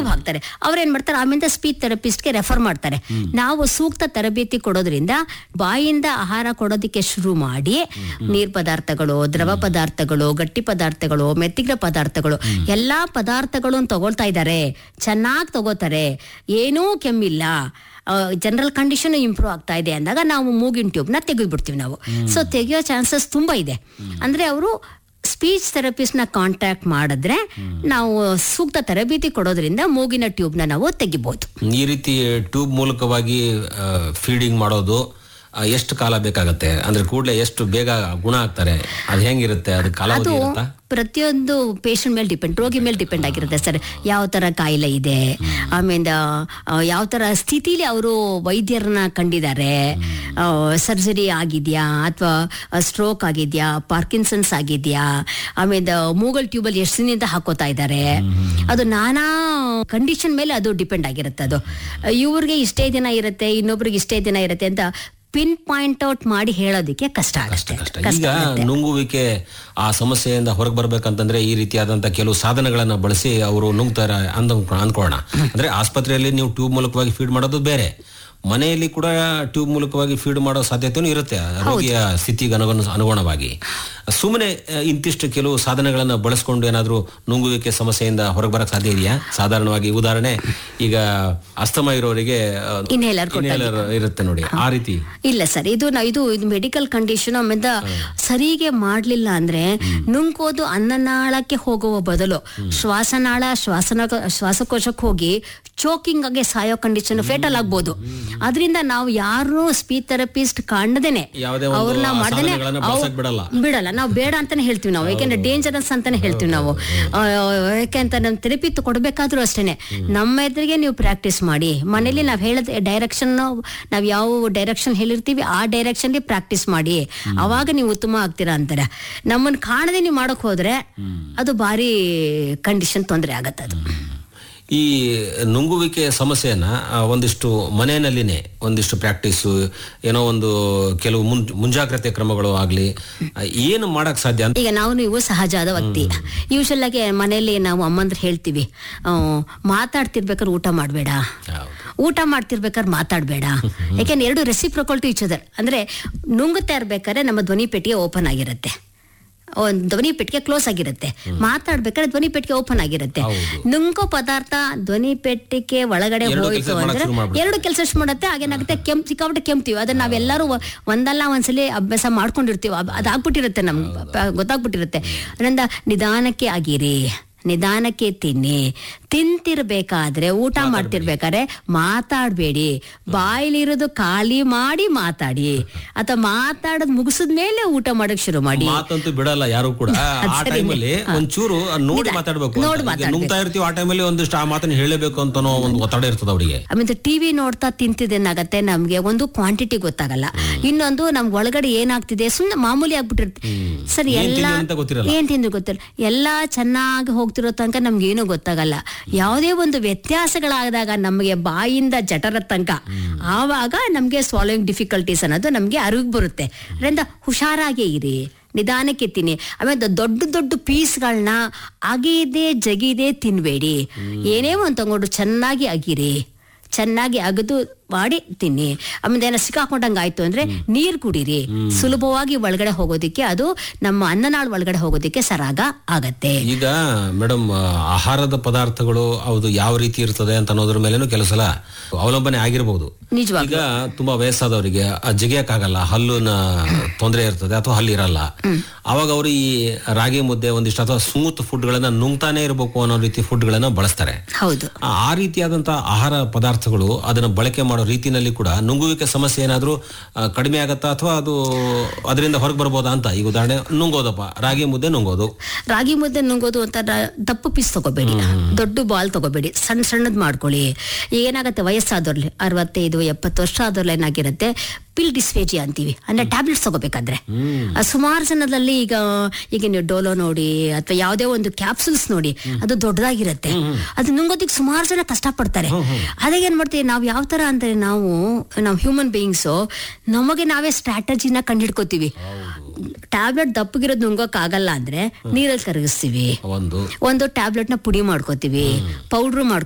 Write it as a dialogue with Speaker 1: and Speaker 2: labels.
Speaker 1: Tube ಹಾಕ್ತಾರೆ ಅವ್ರು ಏನ್ ಮಾಡ್ತಾರೆ ಆಮೇಲೆ ಸ್ಪೀಚ್ ಥೆರಪಿಸ್ಟ್ಗೆ ರೆಫರ್ ಮಾಡ್ತಾರೆ ನಾವು ಸೂಕ್ತ ತರಬೇತಿ ಕೊಡೋದ್ರಿಂದ ಬಾಯಿಂದ ಆಹಾರ ಕೊಡೋದಕ್ಕೆ ಶುರು ಮಾಡಿ ನೀರ್ ಪದಾರ್ಥಗಳು ದ್ರವ ಪದಾರ್ಥಗಳು ಗಟ್ಟಿ ಪದಾರ್ಥಗಳು ಮೆತ್ತಿಗಿನ ಪದಾರ್ಥಗಳು ಎಲ್ಲಾ ಪದಾರ್ಥಗಳನ್ನು ತಗೊಳ್ತಾ ಇದ್ದಾರೆ ಚೆನ್ನಾಗಿ ತಗೋತಾರೆ ಏನೂ ಕೆಮ್ಮಿಲ್ಲ ಜನರಲ್ ಕಂಡೀಷನ್ ಇಂಪ್ರೂವ್ ಆಗ್ತಾ ಇದೆ ಅಂದಾಗ ನಾವು ಮೂಗಿನ ಟ್ಯೂಬ್ನ ತೆಗೆದ್ಬಿಡ್ತೀವಿ ನಾವು ಸೊ ತೆಗೆಯೋ ಚಾನ್ಸಸ್ ತುಂಬಾ ಇದೆ ಅಂದ್ರೆ ಅವರು ಸ್ಪೀಚ್ ಥೆರಪಿಸ್ಟ್ನ ಕಾಂಟ್ಯಾಕ್ಟ್ ಮಾಡಿದ್ರೆ ನಾವು ಸೂಕ್ತ ತರಬೇತಿ ಕೊಡೋದ್ರಿಂದ ಮೂಗಿನ ಟ್ಯೂಬ್ನ ನಾವು ತೆಗಿಬಹುದು
Speaker 2: ಈ ರೀತಿ ಟ್ಯೂಬ್ ಮೂಲಕವಾಗಿ ಫೀಡಿಂಗ್ ಮಾಡೋದು ಆ, ಎಷ್ಟು ಕಾಲ ಬೇಕಾಗತ್ತೆ ಅಂದ್ರೆ ಕೂಡಲೇ ಎಷ್ಟು ಬೇಗ ಗುಣ ಆಗ್ತಾರೆ ಅದು ಹೆಂಗಿರುತ್ತೆ ಅದು ಕಾಲಾವಧಿ
Speaker 1: ಅದು
Speaker 2: ಇರುತ್ತಾ
Speaker 1: ಪ್ರತಿಯೊಂದು ಪೇಷಂಟ್ ಮೇಲೆ ಡಿಪೆಂಡ್ ರೋಗಿ ಮೇಲೆ ಡಿಪೆಂಡ್ ಆಗಿರುತ್ತೆ ಸರ್ ಯಾವ ತರ ಕಾಯಿಲೆ ಇದೆ ಆಮೇಲೆ ಯಾವ ತರ ಸ್ಥಿತಿಲಿ ಅವರು ವೈದ್ಯರನ್ನ ಕಂಡಿದ್ದಾರೆ ಸರ್ಜರಿ ಆಗಿದ್ಯಾ ಅಥವಾ ಸ್ಟ್ರೋಕ್ ಆಗಿದ್ಯಾ ಪಾರ್ಕಿನ್ಸನ್ಸ್ ಆಗಿದ್ಯಾ ಆಮೇಲೆ ಮೂಗಲ್ ಟ್ಯೂಬಲ್ ಎಷ್ಟು ದಿನದಿಂದ ಹಾಕೋತಾ ಇದ್ದಾರೆ ಅದು ನಾನಾ ಕಂಡೀಷನ್ ಮೇಲೆ ಅದು ಡಿಪೆಂಡ್ ಆಗಿರುತ್ತೆ ಅದು ಇವ್ರಿಗೆ ಇಷ್ಟೇ ದಿನ ಇರುತ್ತೆ ಇನ್ನೊಬ್ರಿಗೆ ಇಷ್ಟೇ ದಿನ ಇರುತ್ತೆ ಅಂತ ಪಿನ್ ಪಾಯಿಂಟ್ ಔಟ್ ಮಾಡಿ ಹೇಳೋದಕ್ಕೆ ಕಷ್ಟ ಆಗುತ್ತೆ
Speaker 2: ಕಷ್ಟ ಈಗ ನುಂಗುವಿಕೆ ಆ ಸಮಸ್ಯೆಯಿಂದ ಹೊರಗೆ ಬರ್ಬೇಕಂತಂದ್ರೆ ಈ ರೀತಿಯಾದಂತ ಕೆಲವು ಸಾಧನಗಳನ್ನ ಬಳಸಿ ಅವರು ನುಂಗ್ತಾರ ಅಂದ ಅನ್ಕೊಳ್ಳೋಣ ಅಂದ್ರೆ ಆಸ್ಪತ್ರೆಯಲ್ಲಿ ನೀವು ಟ್ಯೂಬ್ ಮೂಲಕವಾಗಿ ಫೀಡ್ ಮಾಡೋದು ಬೇರೆ ಮನೆಯಲ್ಲಿ ಕೂಡ ಟ್ಯೂಬ್ ಮೂಲಕವಾಗಿ ಫೀಡ್ ಮಾಡೋ ಸಾಧ್ಯತೆನೂ ಇರುತ್ತೆ ರೋಗಿಯ ಸ್ಥಿತಿಗೆ ಅನುಗುಣ ಅನುಗುಣವಾಗಿ ಸುಮ್ಮನೆ ಇಂತಿಷ್ಟು ಕೆಲವು ಸಾಧನಗಳನ್ನ ಬಳಸ್ಕೊಂಡು ಏನಾದ್ರೂ ನುಂಗುವಿಕೆ ಸಮಸ್ಯೆಯಿಂದ ಹೊರಗೆ ಬರಕ್ ಸಾಧ್ಯ ಇದೆಯಾ ಸಾಧಾರಣವಾಗಿ ಉದಾಹರಣೆ ಈಗ ಅಸ್ತಮ ಇರೋರಿಗೆ
Speaker 1: Inhaler
Speaker 2: ಇನ್ಹೇಲರ್ ಇರುತ್ತೆ ನೋಡಿ ಆ ರೀತಿ
Speaker 1: ಇಲ್ಲ ಸರ್ ಇದು ನಾವು ಇದು ಇದು ಮೆಡಿಕಲ್ ಕಂಡೀಷನ್ ಆಮೇಲೆ ಸರಿಗೆ ಮಾಡ್ಲಿಲ್ಲ ಅಂದ್ರೆ ನುಂಗೋದು ಅನ್ನನಾಳಕ್ಕೆ ಹೋಗುವ ಬದಲು ಶ್ವಾಸನಾಳ ಶ್ವಾಸನ ಶ್ವಾಸಕೋಶಕ್ಕೆ ಹೋಗಿ ಚೋಕಿಂಗ್ ಆಗಿ ಸಾಯೋ ಕಂಡೀಷನ್ ಫೇಟಲ್ ಆಗ್ಬೋದು ಅದರಿಂದ ನಾವು ಯಾರು ಸ್ಪೀಚ್ ಥೆರಪಿಸ್ಟ್ ಕಾಣದೇನೆ
Speaker 2: ಯಾವುದೇ ಒಂದು
Speaker 1: ಅವ್ರನ್ನ
Speaker 2: ಆ
Speaker 1: ಮಾಡ್ದೇನೆ
Speaker 2: ಸಾಧನಗಳನ್ನ
Speaker 1: ಅವ್-
Speaker 2: ಬಳಸಕ್ ಬಿಡಲ್ಲ.
Speaker 1: ಬಿಡಲ್ಲ ನಾವು ಬೇಡ ಅಂತಾನೆ ಹೇಳ್ತೀವಿ ನಾವು ಯಾಕೆಂದ್ರೆ ಡೇಂಜರಸ್ ಅಂತಾನೆ ಹೇಳ್ತೀವಿ ನಾವು ಆ, ಯಾಕೆಂತ ನಮ್ ಥೆರಪಿ ಕೊಡ್ಬೇಕಾದ್ರೂ ಅಷ್ಟೇನೆ ನಮ್ಮ ಎದುರಿಗೆ ನೀವು ಪ್ರಾಕ್ಟೀಸ್ ಮಾಡಿ ಮನೇಲಿ ನಾವ್ ಹೇಳದ ಡೈರೆಕ್ಷನ್ ನಾವ್ ಯಾವ ಡೈರೆಕ್ಷನ್ ಹೇಳಿರ್ತೀವಿ ಆ ಡೈರೆಕ್ಷನ್ ಪ್ರಾಕ್ಟೀಸ್ ಮಾಡಿ ಅವಾಗ ನೀವು ಉತ್ತಮ ಆಗ್ತೀರಾ ಅಂತಾರೆ ನಮ್ಮನ್ನ ಕಾಣದೆ ನೀವು ಮಾಡಕ್ ಹೋದ್ರೆ ಅದು ಭಾರಿ ಕಂಡೀಷನ್ ತೊಂದರೆ ಆಗತ್ತೆ ಅದು
Speaker 2: ಈ ನುಂಗುವಿಕೆ ಸಮಸ್ಯೆಯನ್ನ ಆ, ಒಂದಿಷ್ಟು ಮನೆಯಲ್ಲಿನೇ ಒಂದಿಷ್ಟು ಪ್ರಾಕ್ಟೀಸು ಏನೋ ಒಂದು ಕೆಲವು ಮುನ್ ಮುಂಜಾಗ್ರತೆ ಕ್ರಮಗಳು ಆಗ್ಲಿ ಆ, ಏನು ಮಾಡಕ್ ಸಾಧ್ಯ ಅಂತ
Speaker 1: ಈಗ ನಾವು ನೀವು ಸಹಜವಾದ ವ್ಯಕ್ತಿ ಯೂಶಲ್ ಆಗಿ ಮನೆಯಲ್ಲಿ ನಾವು ಅಮ್ಮಂದ್ರೆ ಹೇಳ್ತೀವಿ ಆ, ಮಾತಾಡ್ತಿರ್ಬೇಕಾದ್ರೆ ಊಟ ಮಾಡಬೇಡ ಊಟ ಮಾಡ್ತಿರ್ಬೇಕಾದ್ರೆ ಮಾತಾಡಬೇಡ ಯಾಕೆಂದ್ರೆ ಎರಡು ರೆಸಿಪ್ರೊಕಲ್ ಟು ಈಚ್ ಅದರ್ ಅಂದ್ರೆ ನುಂಗುತ್ತಾ ಇರ್ಬೇಕಾದ್ರೆ ನಮ್ಮ ಧ್ವನಿ ಪೆಟ್ಟಿಗೆ ಓಪನ್ ಆಗಿರುತ್ತೆ ಒಂದ್ ಧ್ವನಿ ಪೆಟ್ಟಿಗೆ ಕ್ಲೋಸ್ ಆಗಿರುತ್ತೆ ಮಾತಾಡ್ಬೇಕಾದ್ರೆ ಧ್ವನಿ ಪೆಟ್ಟಿಗೆ ಓಪನ್ ಆಗಿರುತ್ತೆ ನುಂಗೋ ಪದಾರ್ಥ ಧ್ವನಿ ಪೆಟ್ಟಿಗೆ ಒಳಗಡೆ
Speaker 2: ಎರಡು
Speaker 1: ಹೋಯ್ತು
Speaker 2: ಕೆಲ್ಸ ಮಾಡಕ್
Speaker 1: ಅಂದ್ರೆ
Speaker 2: ಶುರು ಮಾಡ್ಬಿಡುತ್ತೆ.
Speaker 1: ಎರಡು ಕೆಲಸ ಮಾಡುತ್ತೆ ಹಾಗೇನಾಗುತ್ತೆ ಕೆಂಪ್ ಸಿಕ್ಕಾಬಿಟ್ಟೆ ಕೆಮ್ತೀವಿ ಅದನ್ನ ನಾವೆಲ್ಲರೂ ಒ- ಒಂದಲ್ಲ ಒಂದ್ಸಲಿ ಅಭ್ಯಾಸ ಮಾಡ್ಕೊಂಡಿರ್ತೀವಿ ಅದ್- ಅದಾಗ್ಬಿಟ್ಟಿರುತ್ತೆ ನಮ್ ಪ- ಗೊತ್ತಾಗ್ಬಿಟ್ಟಿರುತ್ತೆ ಅದರಿಂದ ನಿಧಾನಕ್ಕೆ ಆಗಿರಿ ನಿಧಾನಕ್ಕೆ ತಿನ್ನಿ ತಿಂತಿರ್ಬೇಕಾದ್ರೆ ಊಟ ಮಾಡ್ತಿರ್ಬೇಕಾದ್ರೆ ಮಾತಾಡ್ಬೇಡಿ ಬಾಯಿಲಿರೋದು ಖಾಲಿ ಮಾಡಿ ಮಾತಾಡಿ ಅಥವಾ ಮಾತಾಡೋದ್ ಮುಗಿಸಿದ ಮೇಲೆ ಊಟ ಮಾಡಕ್ ಶುರು ಮಾಡಿ
Speaker 2: ಮಾತಂತೂ ಬಿಡಲ್ಲ ಯಾರು ಕೂಡ ಆ ಟೈಮಲ್ಲಿ ಒಂಚೂರು ಅದ್ ನೋಡಿ ಮಾತಾಡ್ಬೇಕು
Speaker 1: ನೋಡಿ
Speaker 2: ಅಂತ. ಈಗ ನುಂಗ್ತಾ ಇರ್ತೀವಿ ಆ ಟೈಮಲ್ಲಿ ಒಂದಿಷ್ಟು ಆ ಮಾತನ್ನ ಹೇಳಬೇಕು ಅಂತನೋ ಒಂದು ಒತ್ತಡ ಇರ್ತದ ಅವರಿಗೆ
Speaker 1: ಆಮೇಲೆ ಟಿವಿ ನೋಡ್ತಾ ತಿಂತಿದ್ದೇನಾಗತ್ತೆ ನಮ್ಗೆ ಒಂದು ಕ್ವಾಂಟಿಟಿ ಗೊತ್ತಾಗಲ್ಲ ಇನ್ನೊಂದು ನಮ್ ಒಳಗಡೆ ಏನಾಗ್ತಿದೆ ಸುಮ್ನೆ ಮಾಮೂಲಿ ಆಗ್ಬಿಟ್ಟಿರುತ್ತೆ ಸರಿ
Speaker 2: ಏನ್
Speaker 1: ಎಲ್ಲ
Speaker 2: ತಿಂದ್ವಿ ಅಂತ ಗೊತ್ತಿರಲ್ಲ.
Speaker 1: ಏನ್ ತಿಂದ್ರು ಗೊತ್ತಿಲ್ಲ ಎಲ್ಲಾ ಚೆನ್ನಾಗಿ ಹೋಗ್ತಿರೋ ತನಕ ನಮ್ಗೆ ಏನು ಗೊತ್ತಾಗಲ್ಲ ಯಾವುದೇ ಒಂದು ವ್ಯತ್ಯಾಸಗಳಾದಾಗ ನಮಗೆ ಬಾಯಿಂದ ಜಠರ ತನಕ ಆವಾಗ ನಮ್ಗೆ ಸ್ವಾಲೋಯಿಂಗ್ ಡಿಫಿಕಲ್ಟೀಸ್ ಅನ್ನೋದು ನಮ್ಗೆ ಅರಿವು ಬರುತ್ತೆ ಅದರಿಂದ ಹುಷಾರಾಗಿ ಇರಿ ನಿಧಾನಕ್ಕೆ ತಿನ್ನಿ ಆಮೇಲೆ ದೊಡ್ಡ ದೊಡ್ಡ ಪೀಸ್ಗಳನ್ನ ಅಗಿದೆ ಜಗಿದೆ ತಿನ್ಬೇಡಿ ಏನೇ ಒಂದು ತಗೊಂಡು ಚೆನ್ನಾಗಿ ಅಗಿರಿ ಚೆನ್ನಾಗಿ ಅಗದು ಮಾಡಿ ತಿನ್ನಿ ಆಮೇಲೆ ಏನೋ ಸಿಕ್ಕಾಕೊಂಡಂಗೆ ಆಯ್ತು ಅಂದ್ರೆ ನೀರ್ ಕುಡೀರಿ ಸುಲಭವಾಗಿ ಒಳಗಡೆ ಹೋಗೋದಿಕ್ಕೆ ಅದು ನಮ್ಮ ಅನ್ನನಾಳ್ ಒಳಗಡೆ ಹೋಗೋದಿಕ್ಕೆ ಸರಾಗ ಆಗತ್ತೆ
Speaker 2: ಈಗ ಮೇಡಮ್ ಆಹಾರದ ಪದಾರ್ಥಗಳು ಅದು ಯಾವ ರೀತಿ ಇರ್ತದೆ ಅಂತ ಅನ್ನೋದ್ರ ಮೇಲೇನು ಕೆಲವು ಸಲ ಅವಲಂಬನೆ ಆಗಿರ್ಬೋದು
Speaker 1: ನಿಜವಾಗ್ಲೂ
Speaker 2: ಈಗ ತುಂಬಾ ವಯಸ್ಸಾದವರಿಗೆ ಜಿಗಿಯಕ್ಕಾಗಲ್ಲ ಹಲ್ಲುನ ತೊಂದರೆ ಇರ್ತದೆ ಅಥವಾ ಹಲ್ಲು ಇರಲ್ಲ ಅವಾಗ ಅವರು ಈ ರಾಗಿ ಮುದ್ದೆ ಒಂದಿಷ್ಟು ಅಥವಾ ಸ್ಮೂತ್ ಫುಡ್ ಗಳನ್ನ ನುಂಗ್ತಾನೆ ಇರಬೇಕು ಅನ್ನೋ ರೀತಿ ಫುಡ್ ಗಳನ್ನ ಬಳಸ್ತಾರೆ
Speaker 1: ಹೌದು
Speaker 2: ಆ ಆ ರೀತಿಯಾದಂತ ಆಹಾರ ಪದಾರ್ಥಗಳು ಅದನ್ನ ಬಳಕೆ ಮಾಡೋ ರೀತಿನಲ್ಲಿ ಕೂಡ ನುಂಗುವಿಕೆ ಸಮಸ್ಯೆ ಏನಾದ್ರೂ ಆ, ಕಡಿಮೆ ಆಗತ್ತಾ ಅಥವಾ ಅದು ಅದರಿಂದ ಹೊರಗೆ ಬರ್ಬೋದಾ ಅಂತ ಈಗ ಉದಾಹರಣೆ ನುಂಗೋದಪ್ಪ ರಾಗಿ ಮುದ್ದೆ ನುಂಗೋದು
Speaker 1: ರಾಗಿ ಮುದ್ದೆ ನುಂಗೋದು ಅಂತ ರ- ದಪ್ಪ ಪೀಸ್ ತಗೋಬೇಡಿ ದೊಡ್ಡ ಬಾಲ್ ತಗೋಬೇಡಿ ಸಣ್ಣ ಸಣ್ಣದ್ ಮಾಡ್ಕೊಳ್ಳಿ ಈಗ ಏನಾಗುತ್ತೆ ವಯಸ್ಸಾದವ್ರಲ್ಲಿ ಅರವತ್ತೈದು ಎಪ್ಪತ್ತು ವರ್ಷ ಆದವ್ರಲ್ಲಿ ಏನಾಗಿರುತ್ತೆ ಪಿಲ್ ಡಿಸ್ಫೇಜಿ ಅಂತೀವಿ ಅಂದ್ರೆ ಟ್ಯಾಬ್ಲೆಟ್ಸ್ ತಗೋಬೇಕಾದ್ರೆ ಆ ಸುಮಾರು ಜನದಲ್ಲಿ ಈಗ ಈಗ ನೀವು ಡೋಲೋ ನೋಡಿ ಅಥವಾ ಯಾವುದೇ ಒಂದು ಕ್ಯಾಪ್ಸುಲ್ಸ್ ನೋಡಿ ಅದು ದೊಡ್ಡದಾಗಿರುತ್ತೆ ಅದು ನುಂಗೋದಿಕ್ ಸುಮಾರು ಜನ ಕಷ್ಟಪಡ್ತಾರೆ ಅದಾಗ ಏನ್ ಮಾಡ್ತೀವಿ ನಾವು ಯಾವ ತರ ಅಂದ್ರೆ ನಾವು ನಾವು ಹ್ಯೂಮನ್ ಬೀಯಿಂಗ್ಸು ನಮಗೆ ನಾವೇ ಸ್ಟ್ರಾಟಜಿನ ಕಂಡಿಡ್ಕೋತೀವಿ ಟ್ಯಾಬ್ಲೆಟ್ ದಪ್ಪಗಿರೋದು ನುಂಗೋಕ್ ಆಗಲ್ಲ ಅಂದ್ರೆ ನೀರಲ್ಲಿ ಕರಗಿಸ್ತೀವಿ
Speaker 2: ಒಂದು
Speaker 1: ಒಂದು ಟ್ಯಾಬ್ಲೆಟ್ ನ ಪುಡಿ ಮಾಡ್ಕೋತೀವಿ ಪೌಡ್ರ್